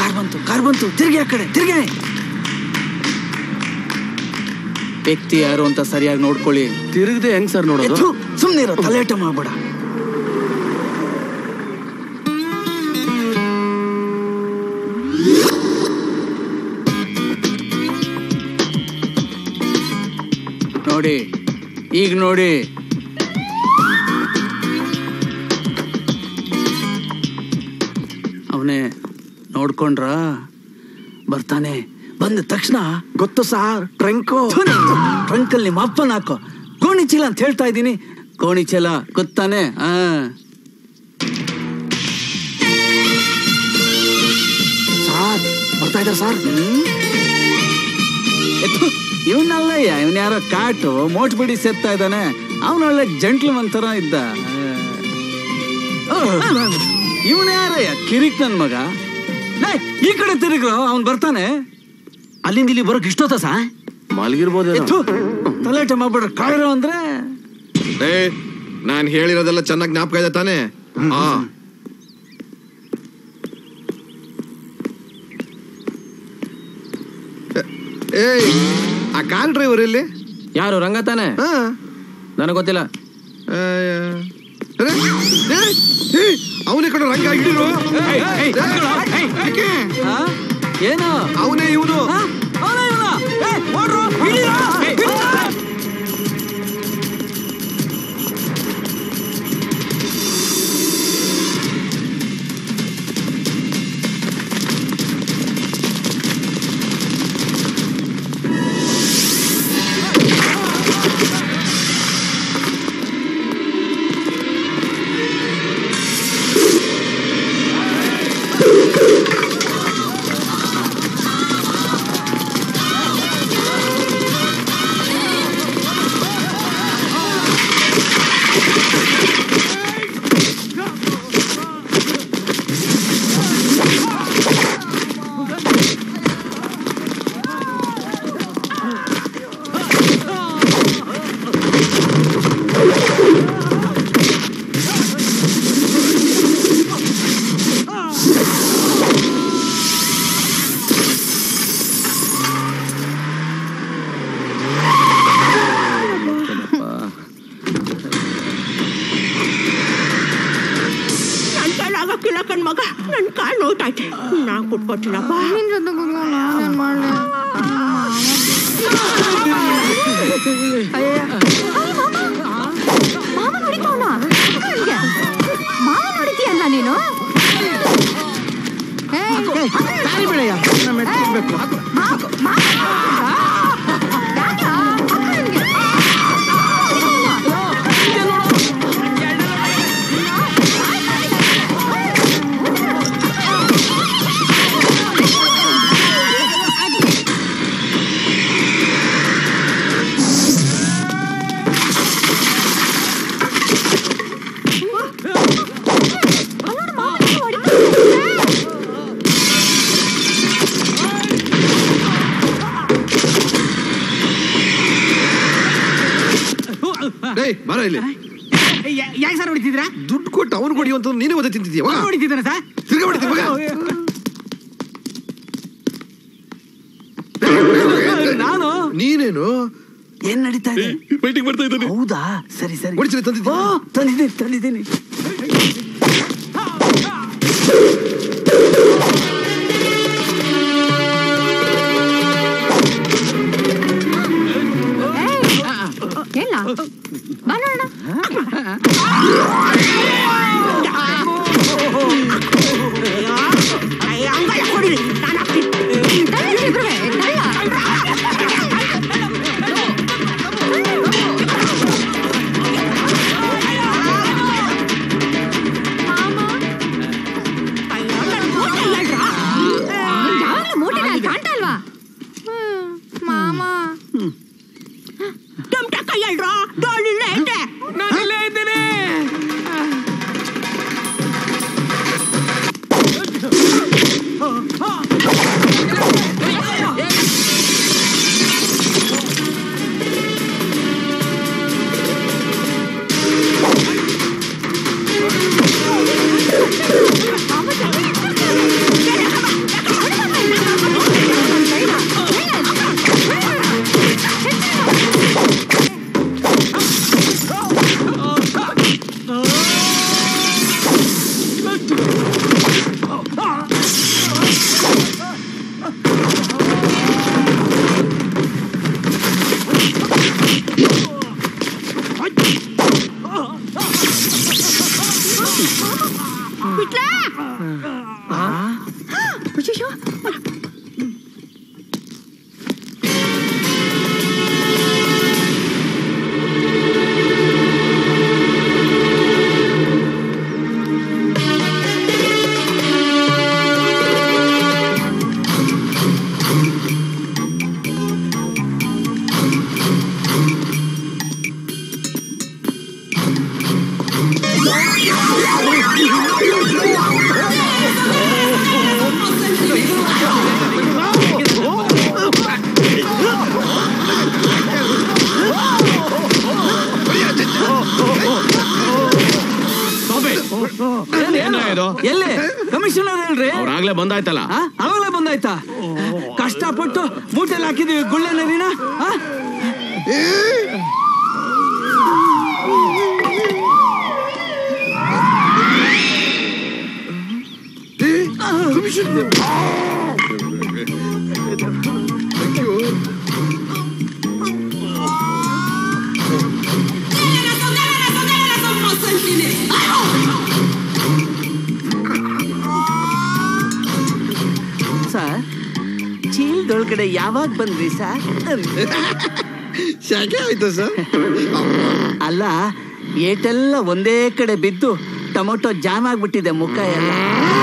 Car ಬಂತು car ಬಂತು ತಿರ್ಗಿ ಆ ಕಡೆ ತಿರ್ಗಿ ವ್ಯಕ್ತಿ ಯಾರು ಅಂತ ಸರಿಯಾಗಿ ನೋಡ್ಕೊಳ್ಳಿ ತಿರುಗದೆ ಹೆಂಗ್ ಸರ್ ನೋಡೋದು ಸುಮ್ಮನೆ ಇರೋ ತಲೆಟ ಮಾಡ್ಬೇಡ ನೋಡಿ ಈಗ ನೋಡಿ ಅವನೇ ನೋಡ್ಕೊಂಡ್ರ ಬರ್ತಾನೆ ಬಂದ ತಕ್ಷಣ ಗೊತ್ತು ಸಾರ್ ಟ್ರಂಕು ಟ್ರಂಕಲ್ಲಿ ನಿಮ್ಮ ಅಪ್ಪನ ಹಾಕೋ ಗೋಣಿ ಚೀಲ ಅಂತ ಹೇಳ್ತಾ ಇದ್ದೀನಿ ಗೋಣಿ ಚೀಲ ಗೊತ್ತಾನೆ ಆ ಸಾರ್ ಬರ್ತಾ ಇದ್ದಾರೆ ಸಾರ್ ಇವನಲ್ಲಯ್ಯ ಇವನ್ ಯಾರೋ ಕಾಟು ಮೋಟ್ ಬಿಡಿ ಸೆತ್ತಾ ಇದ್ದಾನೆ ಅವನೊಳ್ಳೆ ಜಂಟ್ಲ್ಮನ್ ತರ ಇದ್ದ ಇವನ್ ಯಾರಯ್ಯ ಕಿರಿಕ್ ನನ್ ಮಗ ಲೇ, ಈ ಕಡೆ ತಿರುಗ್ರು ಅವನ್ ಬರ್ತಾನೆ ಅಲ್ಲಿಂದ ಇಲ್ಲಿ ಬರೋಕ್ ಇಷ್ಟೊತ್ತ ಸಾ ಮಲಗಿರ್ಬೋದೇನೋ ಎತ್ತು, ತಲೆಟೆ ಮಾಡ್ಬಿಡ್ರೆ ಕಾಯಿರೋ ಅಂದ್ರೆ ಏ ನಾನ್ ಹೇಳಿರೋದೆಲ್ಲ ಚೆನ್ನಾಗಿ ಜ್ಞಾಪಕ ಇದೆ ತಾನೇ ಹಾ ಏಯ್ ಆ ಕಾರ್ ಡ್ರೈವರ್ ಎಲ್ಲಿ ಯಾರು ರಂಗ ತಾನೆ ಹಾ ನನಗೆ ಗೊತ್ತಿಲ್ಲ ಅವನೇ ಕಡೆ ರಂಗ ಹಿಡಿರು ಆ? ಏನು ಅವನೇ ಇವನು ಆ? ಅವ್ನ ಇವ್ನ? ಏ, ಓಡ್ರು, ಹಿಡೀರೋ, ಹಿಡೀರೋ. ನನ್ ಕೈಲಿ ಆಗಕ್ಕಿಲ್ಲ ಕಣ್ ಮಗ ನನ್ ಕಾಲ್ ನೋಯ್ತೈತೆ ನಾ ಕುಟ್ಕೊಟ್ಟಿಲ್ಲಪ್ಪ ನಿನ್ ಜೊತೆ ಕೂತ್ಕೊಂಡು ಏನ್ ಮಾಡ್ಲಿ ಮಾಮ ನೋಡಿತವನ ಮಾಮ ನೋಡಿತೀಯಲ್ಲ ನೀನು ಏಯ್, ಮಾಮ- ಮಾಮ ಯಾಕೆ? ಅಕ್ಕ ನಿನ್ಗೆ. ಏಯ್ ಬರ ಇಲ್ಲಿ ಯಾಕೆ ಸರ್ ಹೊಡಿತಿದ್ರ ದುಡ್ಡು ಕೊಟ್ಟು ಅವನು ಕೊಡಿ ಅಂತ ನೀನೇ ಓದ ತಿಂತಿದ್ಯಾ ಹೊಡಿತಿದ್ದಾನೆ ಸರ್ ತಿರ್ಗಾ ಹೊಡಿತೀನಿ ಮಗ ನಾನು ನೀನೇನು ಏನ್ ನಡೀತಾ ಇದೆ ಮೀಟಿಂಗ್ ಮಾಡ್ತಾ ಇದ್ದಾನೆ ಹೌದಾ ಸರಿ ಸರಿ ಹೊಡಿಸಿ ಓ ತಂದಿದ್ಯಾ ತಂದಿದ್ದೀನಿ ತಂದಿದ್ದೀನಿ ಇಲ್ಲ ಬಾ ನೋಡೋಣ ಹಂಗಲ್ಲ ಕೊಡಿರಿ ನಾನು ಹಾಕ್ತೀನಿ ತಳ್ಳಿ ಇಬ್ರುವೆ, ತಳ್ಳ. ಅಯ್ಯೋ ನನ್ ಮೂಟೆ ಹೇಳ್ರಾ? ಯಾವಾಗ್ಲೂ ಮೂಟೆನ ಅಲ್ಲಿ ಕಾಣ್ತಾ ಇಲ್ವಾ ಹ್ಮ್, ಮಾಮ ಟಮ್ಟ ಕೈ ಹೇಳ್ರಾ? ಡೋಲಿಲ್ಲ ಐತೆ. ನಾನಿಲ್ಲೇ ಇದ್ದೇನೆ ಮಾಮ ಅಯ್ಯಯ್ಯೋ. ಏನೋ ಇದು ಎಲ್ಲಿ ಕಮಿಷನರ್ ಹೇಳ್ರಿ ಅವ್ರಾಗ್ಲೇ ಬಂದಾಯ್ತಲ್ಲ ಆ? ಅವಾಗಲೇ ಬಂದಾಯ್ತಾ ಕಷ್ಟಪಟ್ಟು ಮೂಟೆಲ್ ಹಾಕಿದೀವಿ ಗುಳ್ಳೆ ನದಿನ ಆ? ಸರ್ ಚೀಲದೊಳಗಡೆ ಯಾವಾಗ ಬಂದ್ರಿ ಸರ್ ಶಾಕೆ ಆಯ್ತು ಸರ್ ಅಲ್ಲ ಏಟೆಲ್ಲ ಒಂದೇ ಕಡೆ ಬಿದ್ದು ಟೊಮೊಟೊ ಜಾಮ್ ಆಗ್ಬಿಟ್ಟಿದೆ ಮುಖ ಎಲ್ಲ